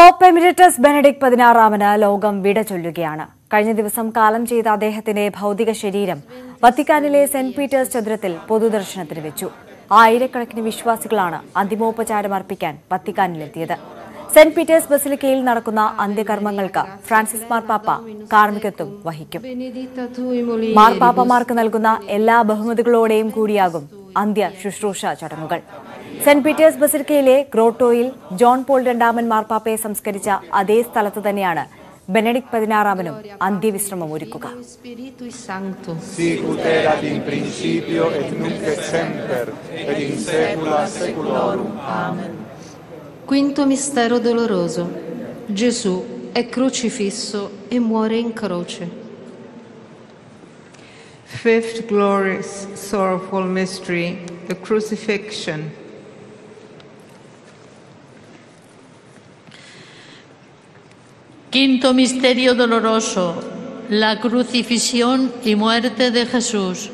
Pop emeritus Benedict പതിനാറാമന് ലോകം വിട ചൊല്ലുകയാണ് കഴിഞ്ഞ ദിവസം കാലം ചെയ്ത അദ്ദേഹത്തിന്റെ ഭൗതിക ശരീരം വത്തിക്കാനിലെ സെന്റ് പീറ്റേഴ്സ് ചതുരത്തിൽ പൊതുദർശനത്തിന് വെച്ചു ആയിരക്കണക്കിന് വിശ്വാസികളാണ് അന്തിമോപചാരം അർപ്പിക്കാൻ വത്തിക്കാനിലെത്തിയത് സെന്റ് പീറ്റേഴ്സ് ബസിലിക്കയിൽ നടക്കുന്ന അന്ത്യകർമ്മങ്ങൾക്ക് ഫ്രാൻസിസ് മാർപ്പാപ്പ കാർമ്മികത്വം വഹിക്കും Benedicta tui mulieribus, മാർപ്പാപ്പമാർക്ക് നൽകുന്ന എല്ലാ ബഹുമതികളോടെയും കൂടിയാകും അന്ത്യ ശുശ്രൂഷ ചടങ്ങുകൾ സെന്റ് പീറ്റേഴ്സ് ബസിലിക്കയിലെ ഗ്രോട്ടോയിൽ ജോൺ പോൾ രണ്ടാമൻ മാർപ്പാപ്പയെ സംസ്കരിച്ച അതേ സ്ഥലത്ത് തന്നെയാണ് ബെനഡിക് പതിനാറാമനും അന്ത്യവിശ്രമം ഒരുക്കുക Spiritui Sancto. sic ut erat in principio et nunc et semper et in saecula saeculorum. Quinto mistero doloroso. Gesù è crocifisso e muore in croce. Fifth glorious sorrowful mystery, the crucifixion. Quinto misterio doloroso, la crucifixión y muerte de Jesús.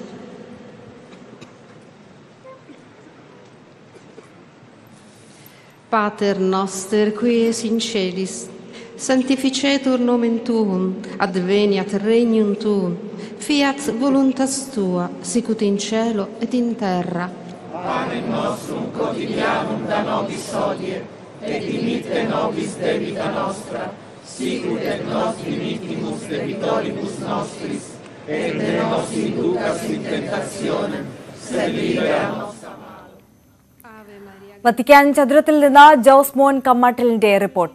Pater noster qui es in celis, sanctificetur nomen tuum, adveniat regnum tuum, fiat voluntas tua, sicut in cielo et in terra. വത്തിക്കാൻ ചതുരത്തിൽ നിന്ന് ജോസ് മോൻ കമ്മാട്ടിലിന്റെ report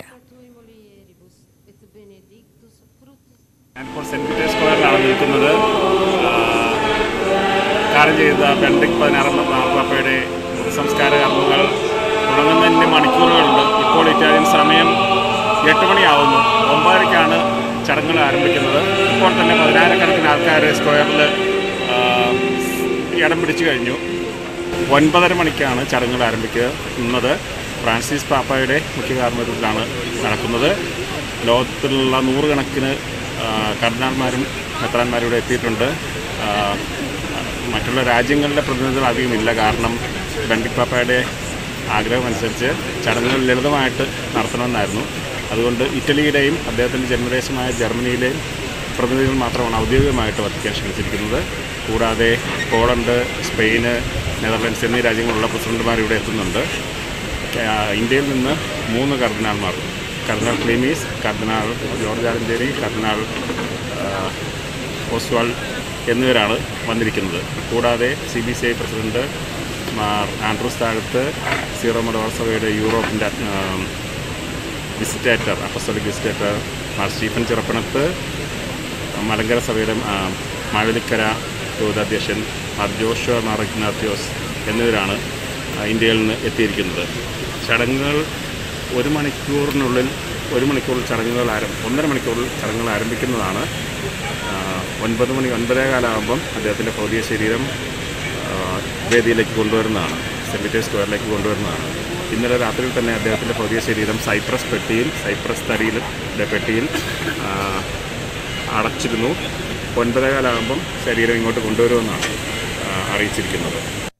ഞാനിപ്പോൾ saint Peter's സ്ക്വയറിലാണ് നിൽക്കുന്നത് ആ, കാര്യം ചെയ്ത ബെൻഡിക് പതിനാറാം മാർപ്പാപ്പയുടെ സംസ്കാര കർമ്മങ്ങൾ തുടങ്ങുന്നതിന് മണിക്കൂറുകളുണ്ട് ഇപ്പോൾ ഇറ്റാലിയൻ സമയം എട്ട് മണിയാവുന്നു ഒമ്പതരയ്ക്കാണ് ചടങ്ങുകൾ ആരംഭിക്കുന്നത് ഇപ്പോൾ തന്നെ പതിനായിരക്കണക്കിന് ആൾക്കാർ സ്ക്വയറിൽ ആ, ഇടം പിടിച്ചു കഴിഞ്ഞു ഒൻപതര മണിക്കാണ് ചടങ്ങുകൾ ആരംഭിക്കുന്നത് ഫ്രാൻസിസ് പാപ്പയുടെ മുഖ്യ കാർമ്മികത്തിലാണ് നടക്കുന്നത് ലോകത്തിലുള്ള നൂറുകണക്കിന് ആ, കർദിനാൾമാരും മെത്രാന്മാരും ഇവിടെ എത്തിയിട്ടുണ്ട് ആ, മറ്റുള്ള രാജ്യങ്ങളിലെ പ്രതിനിധികൾ അധികമില്ല കാരണം ബെൻഡിക് പാപ്പയുടെ ആഗ്രഹമനുസരിച്ച് ചടങ്ങുകൾ ലളിതമായിട്ട് നടത്തണമെന്നായിരുന്നു അതുകൊണ്ട് ഇറ്റലിയുടെയും അദ്ദേഹത്തിൻ്റെ ജന്മദേശമായ ജർമ്മനിയിലെയും പ്രതിനിധികൾ മാത്രമാണ് ഔദ്യോഗികമായിട്ട് വത്തിക്കാൻ ക്ഷണിച്ചിരിക്കുന്നത് കൂടാതെ പോളണ്ട് സ്പെയിന് നെതർലൻഡ്സ് എന്നീ രാജ്യങ്ങളിലുള്ള പ്രസിഡന്റുമാർ ഇവിടെ എത്തുന്നുണ്ട് ആ, ഇന്ത്യയിൽ നിന്ന് മൂന്ന് കർദിനാൾമാർ കർദിനാൾ ക്ലീമീസ് കർദിനാൾ ജോർജ് ആലഞ്ചേരി കർദിനാൾ ആ, ഓസ്വാൾ എന്നിവരാണ് വന്നിരിക്കുന്നത് കൂടാതെ C B C I president Mar Andrews Thazhath Syro Malabar സഭയുടെ യൂറോപ്പിൻ്റെ visitator apostolic visitator Mar Stephen Chirappanath Malankara സഭയുടെ ആ, മാവേലിക്കര യോധാധ്യക്ഷൻ മാർ ജോഷുവ മാർ ഇഗ്നാത്യോസ് എന്നിവരാണ് ആ, ഇന്ത്യയിൽ നിന്ന് എത്തിയിരിക്കുന്നത് ചടങ്ങുകൾ ഒരു മണിക്കൂറിനുള്ളിൽ ഒരു മണിക്കൂറിൽ ചടങ്ങുകൾ ആരം ഒന്നര മണിക്കൂറിൽ ചടങ്ങുകൾ ആരംഭിക്കുന്നതാണ് ആ, ഒൻപത് മണി ഒൻപതേ കാലമാകുമ്പം അദ്ദേഹത്തിൻ്റെ ഭൗതിക ശരീരം ആ, വേദിയിലേക്ക് കൊണ്ടുവരുന്നതാണ് സെൻറ്റ് പീറ്റേഴ്സ് സ്ക്വയറിലേക്ക് കൊണ്ടുവരുന്നതാണ് ഇന്നലെ രാത്രിയിൽ തന്നെ അദ്ദേഹത്തിൻ്റെ ഭൗതിക ശരീരം സൈപ്രസ് പെട്ടിയിൽ സൈപ്രസ് തടിയിൽ ടെ പെട്ടിയിൽ ആ, അടച്ചിരുന്നു ഒൻപതേ കാലമാകുമ്പം ശരീരം ഇങ്ങോട്ട് കൊണ്ടുവരുമെന്നാണ് ആ, അറിയിച്ചിരിക്കുന്നത്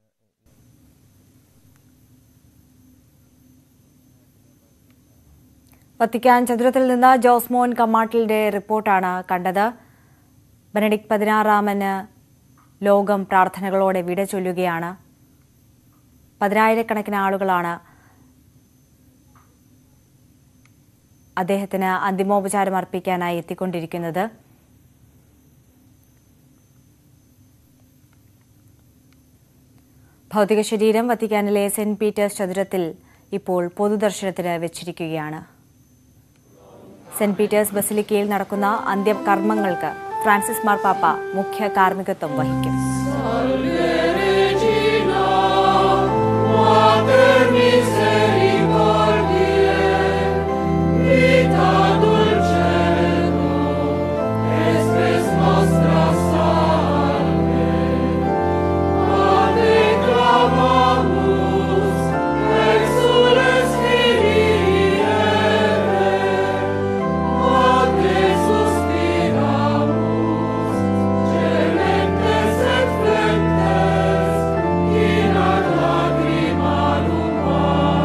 വത്തിക്കാൻ ചതുരത്തിൽ നിന്ന് ജോസ്മോൻ കമ്മാട്ടിലിന്റെ റിപ്പോർട്ടാണ് കണ്ടത് ബെനഡിക് പതിനാറാമന് ലോകം പ്രാർത്ഥനകളോടെ വിട ചൊല്ലുകയാണ് പതിനായിരക്കണക്കിന് ആളുകളാണ് അദ്ദേഹത്തിന് അന്തിമോപചാരം അർപ്പിക്കാനായി എത്തിക്കൊണ്ടിരിക്കുന്നത് ഭൗതിക ശരീരം വത്തിക്കാനിലെ സെന്റ് പീറ്റേഴ്സ് ചതുരത്തിൽ ഇപ്പോൾ പൊതുദർശനത്തിന് വെച്ചിരിക്കുകയാണ് സെന്റ് പീറ്റേഴ്സ് ബസിലിക്കയിൽ നടക്കുന്ന അന്ത്യകർമ്മങ്ങൾക്ക് ഫ്രാൻസിസ് മാർപ്പാപ്പ മുഖ്യ കാർമ്മികത്വം വഹിക്കും Suspiramus,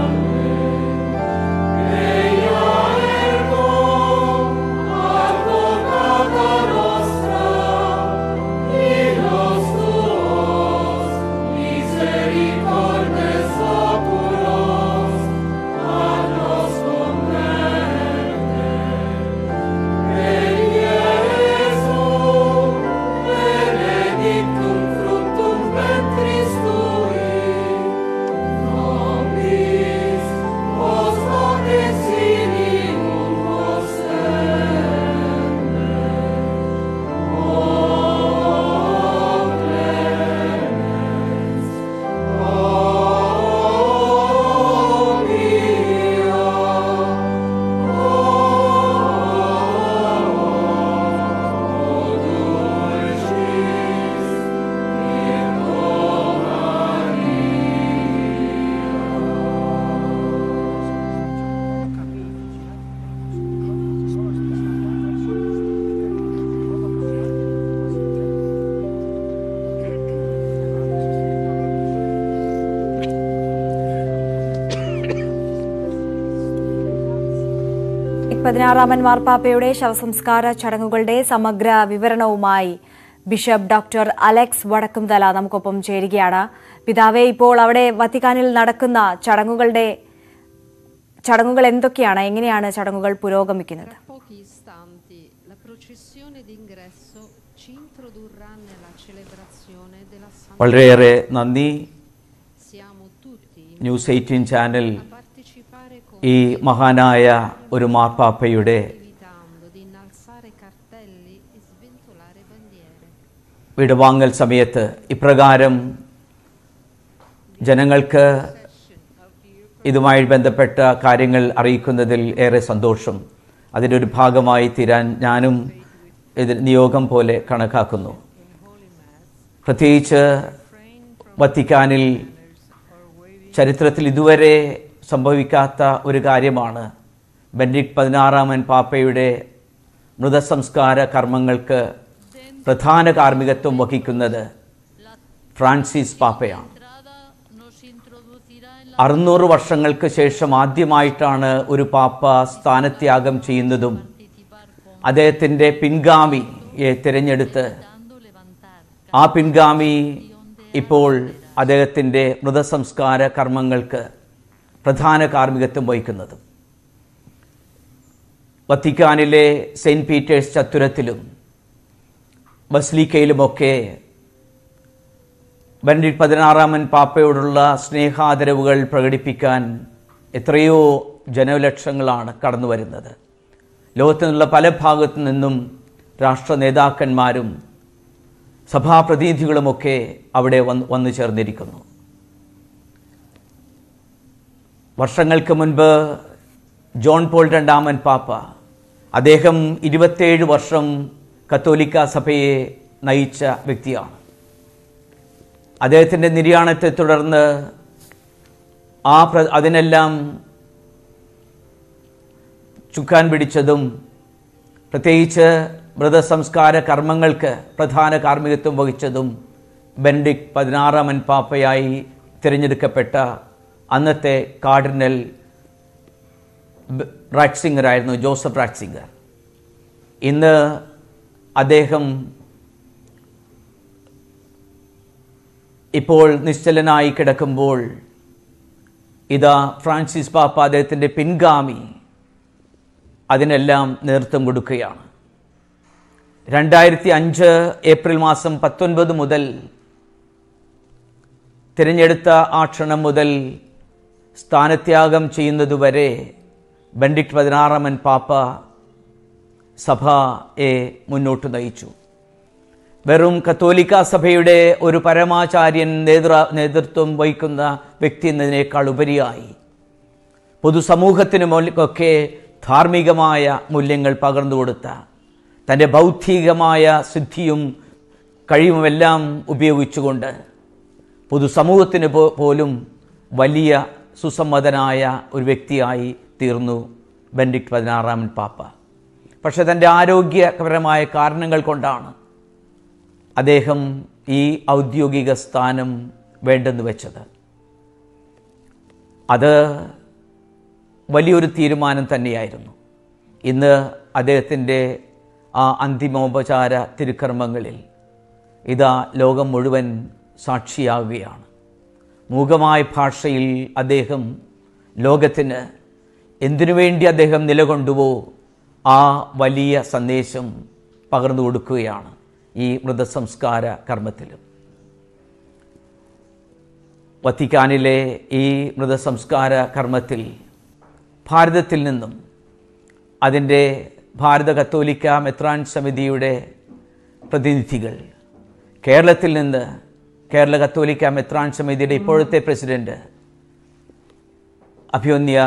ബെനഡിക് പതിനാറാമൻ മാർപ്പാപ്പയുടെ ശവസംസ്കാര ചടങ്ങുകളുടെ സമഗ്ര വിവരണവുമായി ബിഷപ്പ് ഡോക്ടർ അലക്സ് വടക്കുംതല നമുക്കൊപ്പം ചേരുകയാണ് പിതാവെ ഇപ്പോൾ അവിടെ വത്തിക്കാനിൽ നടക്കുന്ന ചടങ്ങുകളുടെ ചടങ്ങുകൾ എന്തൊക്കെയാണ് എങ്ങനെയാണ് ചടങ്ങുകൾ പുരോഗമിക്കുന്നത് Tra pochi istanti la processione d'ingresso ci introdurrà nella celebrazione della Santa വളരെയേറെ നന്ദി Siamo tutti news eighteen channel a partecipare con ഈ മഹാനായ ഒരു മാർപ്പാപ്പയുടെ evitando di innalzare cartelli e sventolare bandiere. വിടവാങ്ങൽ സമയത്ത് ഇപ്രകാരം ജനങ്ങൾക്ക് ഇതുമായി ബന്ധപ്പെട്ട കാര്യങ്ങൾ അറിയിക്കുന്നതിൽ ഏറെ സന്തോഷം അതിൻ്റെ ഒരു ഭാഗമായി തീരാൻ ഞാനും ഇത് നിയോഗം പോലെ കണക്കാക്കുന്നു പ്രത്യേകിച്ച് വത്തിക്കാനിൽ ചരിത്രത്തിൽ ഇതുവരെ സംഭവിക്കാത്ത ഒരു കാര്യമാണ് ബെനഡിക്ട് പതിനാറാമൻ പാപ്പയുടെ മൃതസംസ്കാര കർമ്മങ്ങൾക്ക് പ്രധാന കാർമ്മികത്വം വഹിക്കുന്നത് ഫ്രാൻസിസ് പാപ്പയാണ് entrada nos introducirá en la അറുന്നൂറ് വർഷങ്ങൾക്ക് ശേഷം ആദ്യമായിട്ടാണ് ഒരു പാപ്പ സ്ഥാനത്യാഗം ചെയ്യുന്നതും അദ്ദേഹത്തിൻ്റെ പിൻഗാമിയെ തിരഞ്ഞെടുത്ത് dando levantar ആ പിൻഗാമി ഇപ്പോൾ അദ്ദേഹത്തിൻ്റെ മൃതസംസ്കാര കർമ്മങ്ങൾക്ക് പ്രധാന കാർമ്മികത്വം വഹിക്കുന്നതും വത്തിക്കാനിലെ സെയിൻറ്റ് പീറ്റേഴ്സ് ചത്തുരത്തിലും ബസ്ലിക്കയിലുമൊക്കെ ബെനഡിക്ട് പതിനാറാമൻ പാപ്പയോടുള്ള സ്നേഹാദരവുകൾ പ്രകടിപ്പിക്കാൻ എത്രയോ ജനലക്ഷങ്ങളാണ് കടന്നു വരുന്നത് ലോകത്തു നിന്നുള്ള പല ഭാഗത്തു നിന്നും രാഷ്ട്ര നേതാക്കന്മാരും സഭാപ്രതിനിധികളുമൊക്കെ അവിടെ വന്ന് വന്നു ചേർന്നിരിക്കുന്നു വർഷങ്ങൾക്ക് മുൻപ് ജോൺ പോൾ രണ്ടാമൻ പാപ്പ അദ്ദേഹം ഇരുപത്തേഴ് വർഷം കത്തോലിക്ക സഭയെ നയിച്ച വ്യക്തിയാണ് അദ്ദേഹത്തിൻ്റെ നിര്യാണത്തെ തുടർന്ന് ആ പ്ര അതിനെല്ലാം ചുക്കാൻ പിടിച്ചതും പ്രത്യേകിച്ച് മൃതസംസ്കാര കർമ്മങ്ങൾക്ക് പ്രധാന കാർമ്മികത്വം വഹിച്ചതും ബെനഡിക് പതിനാറാമൻ പാപ്പയായി തിരഞ്ഞെടുക്കപ്പെട്ട അന്നത്തെ കാർഡിനൽ റാറ്റ്സിംഗർ ആയിരുന്നു ജോസഫ് റാറ്റ്സിംഗർ ഇന്ന് അദ്ദേഹം ഇപ്പോൾ നിശ്ചലനായി കിടക്കുമ്പോൾ ഇതാ ഫ്രാൻസിസ് പാപ്പ അദ്ദേഹത്തിൻ്റെ പിൻഗാമി അതിനെല്ലാം നേതൃത്വം കൊടുക്കുകയാണ് രണ്ടായിരത്തി അഞ്ച് ഏപ്രിൽ മാസം പത്തൊൻപത് മുതൽ തിരഞ്ഞെടുത്ത ആ ക്ഷണം മുതൽ സ്ഥാനത്യാഗം ചെയ്യുന്നതുവരെ ബെൻഡിക്ട് പതിനാറാമൻ പാപ്പ സഭയെ മുന്നോട്ട് നയിച്ചു വെറും കത്തോലിക്ക സഭയുടെ ഒരു പരമാചാര്യൻ നേതൃ നേതൃത്വം വഹിക്കുന്ന വ്യക്തി എന്നതിനേക്കാൾ ഉപരിയായി പൊതുസമൂഹത്തിന് ഒക്കെ ധാർമ്മികമായ മൂല്യങ്ങൾ പകർന്നു കൊടുത്ത തൻ്റെ ബൗദ്ധികമായ സിദ്ധിയും കഴിവുമെല്ലാം ഉപയോഗിച്ചുകൊണ്ട് പൊതുസമൂഹത്തിന് പോ- പോലും വലിയ സുസമ്മതനായ ഒരു വ്യക്തിയായി തീർന്നു ബെൻഡിക്ട് പതിനാറാമൻ പാപ്പ പക്ഷേ തൻ്റെ ആരോഗ്യപരമായ കാരണങ്ങൾ കൊണ്ടാണ് അദ്ദേഹം ഈ ഔദ്യോഗിക സ്ഥാനം വേണ്ടെന്ന് വെച്ചത് അത് വലിയൊരു തീരുമാനം തന്നെയായിരുന്നു ഇന്ന് അദ്ദേഹത്തിൻ്റെ ആ അന്തിമോപചാര തിരുക്കർമ്മങ്ങളിൽ ഇതാ ലോകം മുഴുവൻ സാക്ഷിയാവുകയാണ് മൂകമായ ഭാഷയിൽ അദ്ദേഹം ലോകത്തിന് എന്തിനു വേണ്ടി അദ്ദേഹം നിലകൊണ്ടുവോ ആ വലിയ സന്ദേശം പകർന്നു കൊടുക്കുകയാണ് ഈ മൃതസംസ്കാര കർമ്മത്തിലും വത്തിക്കാനിലെ ഈ മൃതസംസ്കാര കർമ്മത്തിൽ ഭാരതത്തിൽ നിന്നും അതിൻ്റെ ഭാരത കത്തോലിക്ക മെത്രാൻ സമിതിയുടെ പ്രതിനിധികൾ കേരളത്തിൽ നിന്ന് കേരള കത്തോലിക്ക മെത്രാൻ സമിതിയുടെ ഇപ്പോഴത്തെ പ്രസിഡന്റ് അഭിയോന്യ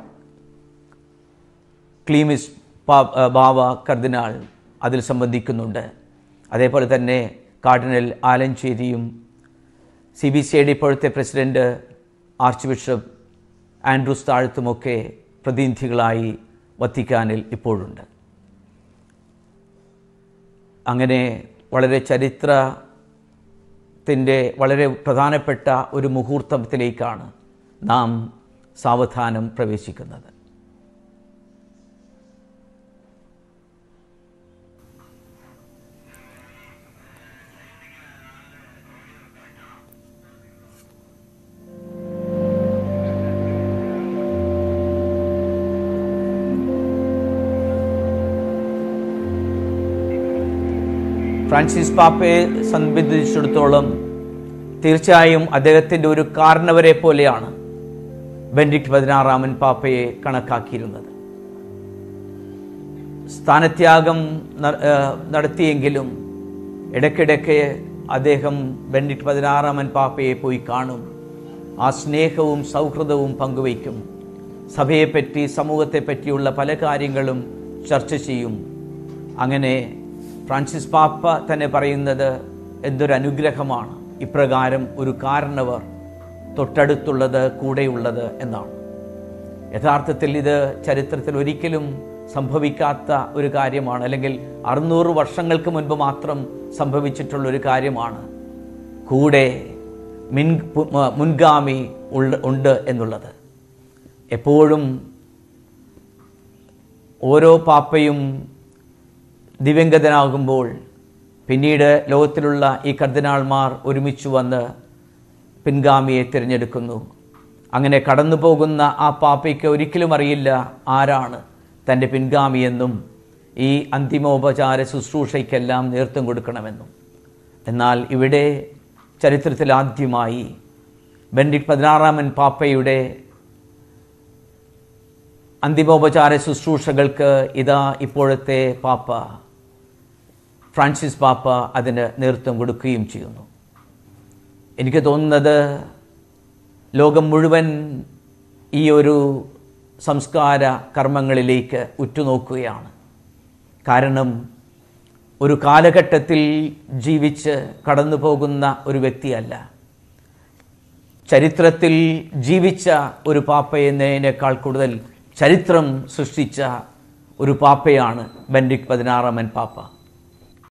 ക്ലീമിസ് പാ- ആ, ബാവ കർദിനാൾ അതിൽ സംബന്ധിക്കുന്നുണ്ട് അതേപോലെ തന്നെ കാർഡിനൽ ആലഞ്ചേരിയും സി ബി സി ഐയുടെ ഇപ്പോഴത്തെ പ്രസിഡന്റ് ആർച്ച് ബിഷപ്പ് ആൻഡ്രൂസ് താഴത്തുമൊക്കെ പ്രതിനിധികളായി വത്തിക്കാനിൽ ഇപ്പോഴുണ്ട് അങ്ങനെ വളരെ ചരിത്രത്തിൻ്റെ വളരെ പ്രധാനപ്പെട്ട ഒരു മുഹൂർത്തത്തിലേക്കാണ് നാം സാവധാനം പ്രവേശിക്കുന്നത് ഫ്രാൻസിസ് പാപ്പയെ സംബന്ധിച്ചിടത്തോളം തീർച്ചയായും അദ്ദേഹത്തിൻ്റെ ഒരു കാരണവരെ പോലെയാണ് ബെൻഡിക്ട് പതിനാറാമൻ പാപ്പയെ കണക്കാക്കിയിരുന്നത് സ്ഥാനത്യാഗം ന- ഏഹ് നടത്തിയെങ്കിലും ഇടയ്ക്കിടയ്ക്ക് അദ്ദേഹം ബെൻഡിക്ട് പതിനാറാമൻ പാപ്പയെ പോയി കാണും ആ സ്നേഹവും സൗഹൃദവും പങ്കുവയ്ക്കും സഭയെപ്പറ്റി സമൂഹത്തെ പറ്റിയുള്ള പല കാര്യങ്ങളും ചർച്ച ചെയ്യും അങ്ങനെ ഫ്രാൻസിസ് പാപ്പ തന്നെ പറയുന്നത് എന്തൊരു അനുഗ്രഹമാണ് ഇപ്രകാരം ഒരു കാരണവർ തൊട്ടടുത്തുള്ളത് കൂടെയുള്ളത് എന്നാണ് യഥാർത്ഥത്തിൽ ഇത് ചരിത്രത്തിൽ ഒരിക്കലും സംഭവിക്കാത്ത ഒരു കാര്യമാണ് അല്ലെങ്കിൽ അറുന്നൂറ് വർഷങ്ങൾക്ക് മുൻപ് മാത്രം സംഭവിച്ചിട്ടുള്ള ഒരു കാര്യമാണ് കൂടെ മിൻ പു- മ- മുൻഗാമി ഉള്ള- ഉണ്ട് എന്നുള്ളത് എപ്പോഴും ഓരോ പാപ്പയും ദിവംഗതനാകുമ്പോൾ പിന്നീട് ലോകത്തിലുള്ള ഈ കർദിനാൾമാർ ഒരുമിച്ച് വന്ന് പിൻഗാമിയെ തിരഞ്ഞെടുക്കുന്നു അങ്ങനെ കടന്നു പോകുന്ന ആ പാപ്പയ്ക്ക് ഒരിക്കലും അറിയില്ല ആരാണ് തൻ്റെ പിൻഗാമിയെന്നും ഈ അന്തിമോപചാര ശുശ്രൂഷയ്ക്കെല്ലാം നേതൃത്വം കൊടുക്കണമെന്നും എന്നാൽ ഇവിടെ ചരിത്രത്തിൽ ആദ്യമായി ബെൻഡിക് പതിനാറാമൻ പാപ്പയുടെ അന്തിമോപചാര ശുശ്രൂഷകൾക്ക് ഇതാ ഇപ്പോഴത്തെ പാപ്പ ഫ്രാൻസിസ് പാപ്പ അതിന് നേതൃത്വം കൊടുക്കുകയും ചെയ്യുന്നു എനിക്ക് തോന്നുന്നത് ലോകം മുഴുവൻ ഈ ഒരു സംസ്കാര കർമ്മങ്ങളിലേക്ക് ഉറ്റുനോക്കുകയാണ് കാരണം ഒരു കാലഘട്ടത്തിൽ ജീവിച്ച് കടന്നു പോകുന്ന ഒരു വ്യക്തിയല്ല ചരിത്രത്തിൽ ജീവിച്ച ഒരു പാപ്പ എന്നതിനേക്കാൾ കൂടുതൽ ചരിത്രം സൃഷ്ടിച്ച ഒരു പാപ്പയാണ് ബെൻഡിക് പതിനാറാമൻ പാപ്പ